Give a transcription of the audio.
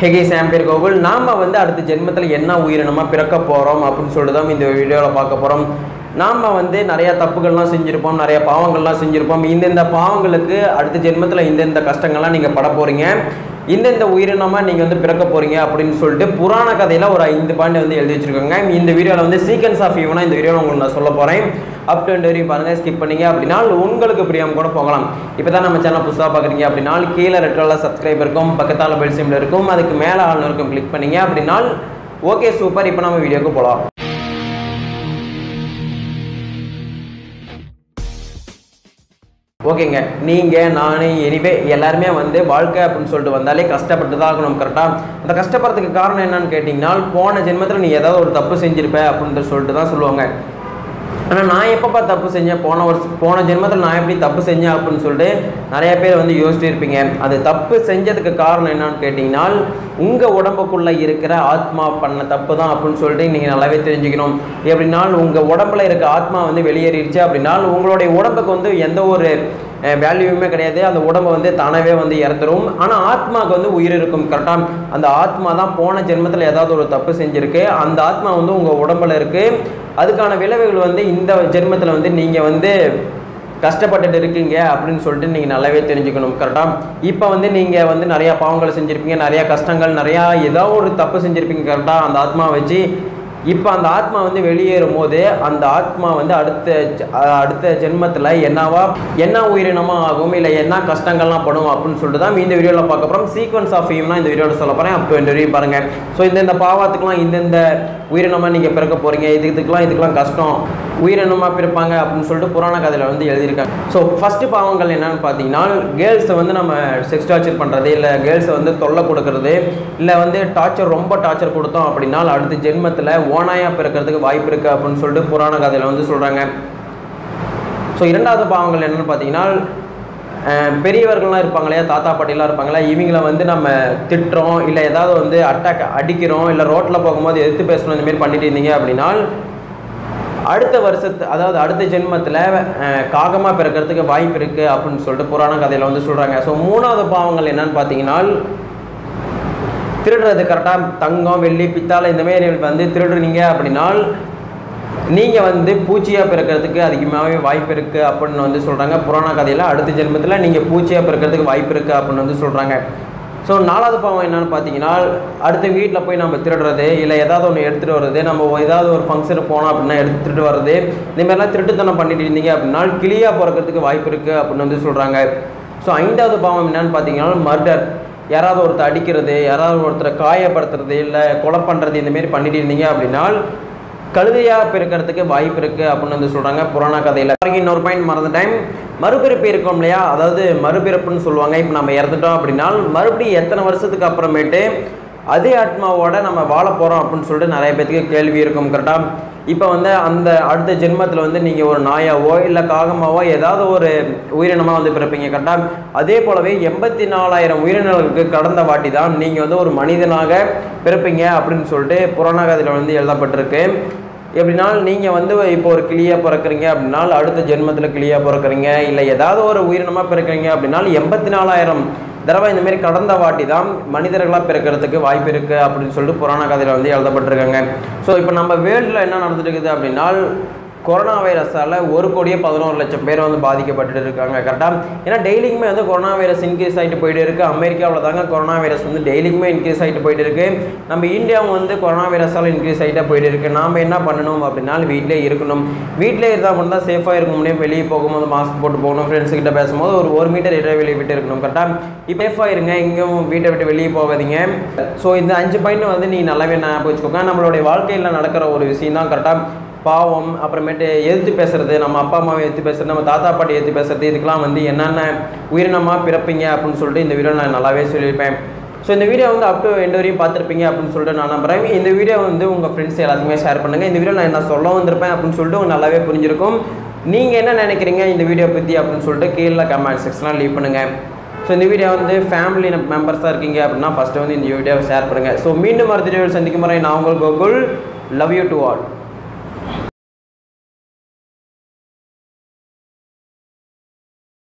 ஹெகே சாம் பேர் கோகுல் நாம் வந்து அடுத்த ஜென்மத்தில் என்ன உயிரினமாக பிறக்க போகிறோம் அப்படின்னு சொல்லிட்டு தான் இந்த வீடியோவில் பார்க்க போகிறோம் நாம் வந்து நிறைய தப்புகள்லாம் செஞ்சுருப்போம் நிறைய பாவங்கள்லாம் செஞ்சுருப்போம் இந்தந்த பாவங்களுக்கு அடுத்த ஜென்மத்தில் இந்தந்த கஷ்டங்கள்லாம் நீங்கள் பட போகிறீங்க இந்தந்த உயிரினமாக நீங்கள் வந்து பிறக்க போகிறீங்க அப்படின்னு சொல்லிட்டு புராண கதையில் ஒரு ஐந்து பாயிண்ட் வந்து எழுதி வச்சிருக்காங்க இந்த வீடியோவில் வந்து சீக்வன்ஸ் ஆஃப் ஈவனாக இந்த வீடியோவில் உங்களுக்கு நான் சொல்ல போகிறேன் அப் டு எண்ட் வரையும் பாருங்கள் ஸ்கிப் பண்ணீங்க அப்படின்னா உங்களுக்கு பிரியாம கூட போகலாம் இப்போ தான் நம்ம சேனல் புதுசாக பார்க்குறீங்க அப்படின்னா கீழே ரெட் கலர் சப்ஸ்கிரைப் இருக்கும் பக்கத்தால் பெல் சிம்பிள் இருக்கும் அதுக்கு மேலே ஆள் இருக்கும் கிளிக் பண்ணீங்க அப்படின்னா ஓகே சூப்பர் இப்போ நம்ம வீடியோக்கு போகலாம் ஓகேங்க நீங்கள் நான் எனிவே எல்லாருமே வந்து வாழ்க்கை அப்படின்னு சொல்லிட்டு வந்தாலே கஷ்டப்பட்டு தான் ஆகணும் கரெக்டாக அந்த கஷ்டப்படுறதுக்கு காரணம் என்னன்னு கேட்டிங்கன்னா போன ஜென்மத்தில் நீ ஏதாவது ஒரு தப்பு செஞ்சிருப்ப அப்படின்ட்டு சொல்லிட்டு தான் சொல்லுவாங்க ஆனால் நான் எப்பப்பா தப்பு செஞ்சேன் போன வருஷம் போன ஜென்மத்தில் நான் எப்படி தப்பு செஞ்சேன் அப்படின்னு சொல்லிட்டு நிறைய பேர் வந்து யோசிச்சுட்டு இருப்பீங்க அது தப்பு செஞ்சதுக்கு காரணம் என்னன்னு கேட்டிங்கன்னா உங்கள் உடம்புக்குள்ளே இருக்கிற ஆத்மா பண்ண தப்பு தான் அப்படின்னு சொல்லிட்டு நீங்கள் நல்லாவே தெரிஞ்சுக்கணும் எப்படின்னா உங்கள் உடம்புல இருக்க ஆத்மா வந்து வெளியேறிடுச்சு அப்படின்னா உங்களுடைய உடம்புக்கு வந்து எந்த ஒரு வேல்யூவுமே கிடையாது அந்த உடம்பை வந்து தானாகவே வந்து இறந்துரும் ஆனால் ஆத்மாவுக்கு வந்து உயிர் இருக்கும் கரெக்டாக அந்த ஆத்மா தான் போன ஜென்மத்தில் ஏதாவது ஒரு தப்பு செஞ்சுருக்கு அந்த ஆத்மா வந்து உங்கள் உடம்புல இருக்குது அதுக்கான விளைவுகள் வந்து இந்த ஜென்மத்தில் வந்து நீங்கள் வந்து கஷ்டப்பட்டுட்டு இருக்கீங்க அப்படின்னு சொல்லிட்டு நீங்கள் நல்லாவே தெரிஞ்சுக்கணும் கரெக்டாக இப்போ வந்து நீங்கள் வந்து நிறையா பாவங்கள் செஞ்சுருப்பீங்க நிறையா கஷ்டங்கள் நிறையா ஏதோ ஒரு தப்பு செஞ்சுருப்பீங்க கரெக்டாக அந்த ஆத்மா வச்சு இப்போ அந்த ஆத்மா வந்து வெளியேறும் போது அந்த ஆத்மா வந்து அடுத்த ஜ- அஹ் அடுத்த ஜென்மத்தில் என்னவா என்ன உயிரினமாக ஆகும் இல்லை என்ன கஷ்டங்கள்லாம் படும் அப்படின்னு சொல்லிட்டு தான் இந்த வீடியோவில் பார்க்க போகிறோம் சீக்வன்ஸ் ஆஃப் ஈம்னா இந்த வீடியோவில் சொல்ல போகிறேன் அப்போ இந்த வீடியோ பாருங்கள் ஸோ இந்தந்த பாவத்துக்குலாம் இந்தந்த உயிரினமாக நீங்கள் பிறக்க போகிறீங்க இது இதுக்கெலாம் இதுக்கெலாம் கஷ்டம் உயிரினமாக பிறப்பாங்க அப்படின்னு சொல்லிட்டு புராண கதையில் வந்து எழுதியிருக்காங்க ஸோ ஃபஸ்ட்டு பாவங்கள் என்னன்னு பார்த்தீங்கன்னா கேர்ள்ஸை வந்து நம்ம செக்ஸ் டார்ச்சர் பண்ணுறது இல்லை கேர்ள்ஸை வந்து தொல்லை கொடுக்கறது இல்லை வந்து டார்ச்சர் ரொம்ப டார்ச்சர் கொடுத்தோம் அப்படின்னா அடுத்த ஜென்மத்தில் ஓனாயாக பிறக்கிறதுக்கு வாய்ப்பு இருக்குது அப்படின்னு சொல்லிட்டு புராண கதையில் வந்து சொல்கிறாங்க ஸோ இரண்டாவது பாவங்கள் என்னன்னு பார்த்தீங்கன்னா அஹ், பெரியவர்கள்லாம் இருப்பாங்க இல்லையா தாத்தா பாட்டிலாம் இருப்பாங்களா இவங்கள வந்து நம்ம திட்டுறோம் இல்லை ஏதாவது வந்து அட்டாக் அடிக்கிறோம் இல்லை ரோட்டில் போகும்போது எதிர்த்து பேசணும் இந்த மாதிரி பண்ணிட்டு இருந்தீங்க அப்படின்னா அடுத்த வருஷத்து அதாவது அடுத்த ஜென்மத்தில் காகமாக பிறக்கிறதுக்கு வாய்ப்பு இருக்குது அப்படின்னு சொல்லிட்டு புராண கதையில் வந்து சொல்கிறாங்க ஸோ மூணாவது பாவங்கள் என்னன்னு பார்த்தீங்கன்னா திருடுறது கரெக்டாக தங்கம் வெள்ளி பித்தாளை இந்த மாதிரி வந்து திருடுறீங்க அப்படின்னா நீங்கள் வந்து பூச்சியாக பிறக்கிறதுக்கு அதிகமாகவே வாய்ப்பு இருக்குது அப்படின்னு வந்து சொல்கிறாங்க புராண கதையில் அடுத்த ஜென்மத்தில் நீங்கள் பூச்சியாக பிறக்கிறதுக்கு வாய்ப்பு இருக்குது அப்படின்னு வந்து சொல்கிறாங்க ஸோ நாலாவது பாவம் என்னன்னு பார்த்தீங்கன்னா அடுத்த வீட்டில் போய் நம்ம திருடுறது இல்லை ஏதாவது ஒன்று எடுத்துகிட்டு வர்றது நம்ம ஏதாவது ஒரு ஃபங்க்ஷனுக்கு போனோம் அப்படின்னா எடுத்துகிட்டு வர்றது இந்த மாதிரிலாம் திருட்டுத்தனம் பண்ணிட்டு இருந்தீங்க அப்படின்னா கிளியாக பிறக்கிறதுக்கு வாய்ப்பு இருக்குது அப்படின்னு வந்து சொல்கிறாங்க ஸோ ஐந்தாவது பாவம் என்னன்னு பார்த்தீங்கன்னா மர்டர் யாராவது ஒருத்தர் அடிக்கிறது யாராவது ஒருத்தரை காயப்படுத்துறது இல்லை கொலை பண்ணுறது இந்த மாதிரி பண்ணிட்டு இருந்தீங்க அப்படின்னா கழுதையாக பிறக்கிறதுக்கு வாய்ப்பு இருக்குது அப்படின்னு வந்து சொல்கிறாங்க புராண கதையில் இன்னொரு பாயிண்ட் மறந்துட்டேன் மறுபிறப்பு இருக்கும் இல்லையா அதாவது மறுபிறப்புன்னு சொல்லுவாங்க இப்போ நம்ம இறந்துட்டோம் அப்படின்னா மறுபடியும் எத்தனை வருஷத்துக்கு அப்புறமேட்டு அதே ஆத்மாவோட நம்ம வாழ போகிறோம் அப்படின்னு சொல்லிட்டு நிறைய பேத்துக்கு கேள்வி இருக்கும் கரெக்டாக இப்போ வந்து அந்த அடுத்த ஜென்மத்தில் வந்து நீங்கள் ஒரு நாயாவோ இல்லை காகமாவோ ஏதாவது ஒரு உயிரினமாக வந்து பிறப்பீங்க கரெக்டாக அதே போலவே எண்பத்தி நாலாயிரம் உயிரினங்களுக்கு கடந்த வாட்டி தான் நீங்கள் வந்து ஒரு மனிதனாக பிறப்பீங்க அப்படின்னு சொல்லிட்டு புராண கதையில் வந்து எழுதப்பட்டிருக்கு எப்படின்னா நீங்கள் வந்து இப்போ ஒரு கிளியாக பிறக்கிறீங்க அப்படின்னா அடுத்த ஜென்மத்தில் கிளியாக பிறக்கிறீங்க இல்லை ஏதாவது ஒரு உயிரினமாக பிறக்கிறீங்க அப்படின்னா எண்பத்தி நாலாயிரம் தடவை இந்த மாதிரி கடந்த வாட்டி தான் மனிதர்களாக பிறக்கிறதுக்கு வாய்ப்பு இருக்குது அப்படின்னு சொல்லிட்டு புராண கதையில் வந்து எழுதப்பட்டிருக்காங்க ஸோ இப்போ நம்ம வேர்ல்டில் என்ன நடந்துட்டு இருக்குது அப்படின்னா கொரோனா வைரஸால் ஒரு கோடியே பதினோரு லட்சம் பேர் வந்து பாதிக்கப்பட்டு இருக்காங்க கரெக்டாக ஏன்னா டெய்லிக்குமே வந்து கொரோனா வைரஸ் இன்க்ரீஸ் ஆகிட்டு போயிட்டு இருக்குது அமெரிக்காவில் தாங்க கொரோனா வைரஸ் வந்து டெய்லிக்குமே இன்க்ரீஸ் ஆகிட்டு போயிட்டு இருக்கு நம்ம இந்தியாவும் வந்து கொரோனா வைரஸால் இன்க்ரீஸ் ஆகிட்டே போயிட்டு இருக்கு நாம் என்ன பண்ணணும் அப்படின்னா வீட்டிலே இருக்கணும் வீட்டிலே இருந்தால் மட்டும் தான் சேஃபாக இருக்க முடியும் வெளியே போகும்போது மாஸ்க் போட்டு போகணும் ஃப்ரெண்ட்ஸ் கிட்ட பேசும்போது ஒரு ஒரு மீட்டர் இடைவெளி விட்டு இருக்கணும் கரெக்டாக இப்போ சேஃபாக இருங்க எங்கேயும் வீட்டை விட்டு வெளியே போகாதீங்க ஸோ இந்த அஞ்சு பாயிண்ட் வந்து நீ நல்லாவே ஞாபகம் வச்சுக்கோங்க நம்மளுடைய வாழ்க்கையில் நடக்கிற ஒரு விஷயம் தான் கரெக்டாக பாவம் அப்புறமேட்டு எதிர்த்து பேசுறது நம்ம அப்பா அம்மாவை எதிர்த்து பேசுறது நம்ம தாத்தா பாட்டி எதிர்த்து பேசுறது இதுக்கெல்லாம் வந்து என்னென்ன உயிரினமாக பிறப்பீங்க அப்படின்னு சொல்லிட்டு இந்த வீடியோ நான் நல்லாவே சொல்லியிருப்பேன் ஸோ இந்த வீடியோ வந்து அப் டு எண்ட் வரையும் பார்த்துருப்பீங்க அப்படின்னு சொல்லிட்டு நான் நம்புறேன் இந்த வீடியோ வந்து உங்கள் ஃப்ரெண்ட்ஸ் எல்லாத்துக்குமே ஷேர் பண்ணுங்கள் இந்த வீடியோ நான் என்ன சொல்ல வந்திருப்பேன் அப்படின்னு சொல்லிட்டு உங்களுக்கு நல்லாவே புரிஞ்சிருக்கும் நீங்கள் என்ன நினைக்கிறீங்க இந்த வீடியோ பற்றி அப்படின்னு சொல்லிட்டு கீழே கமெண்ட் செக்ஷனில் லீவ் பண்ணுங்கள் ஸோ இந்த வீடியோ வந்து ஃபேமிலி மெம்பர்ஸாக இருக்கீங்க அப்படின்னா ஃபஸ்ட்டு வந்து இந்த வீடியோவை ஷேர் பண்ணுங்கள் ஸோ மீண்டும் அடுத்த வீடியோவில் சந்திக்கும் முறை நான் உங்கள் Gokul love you to all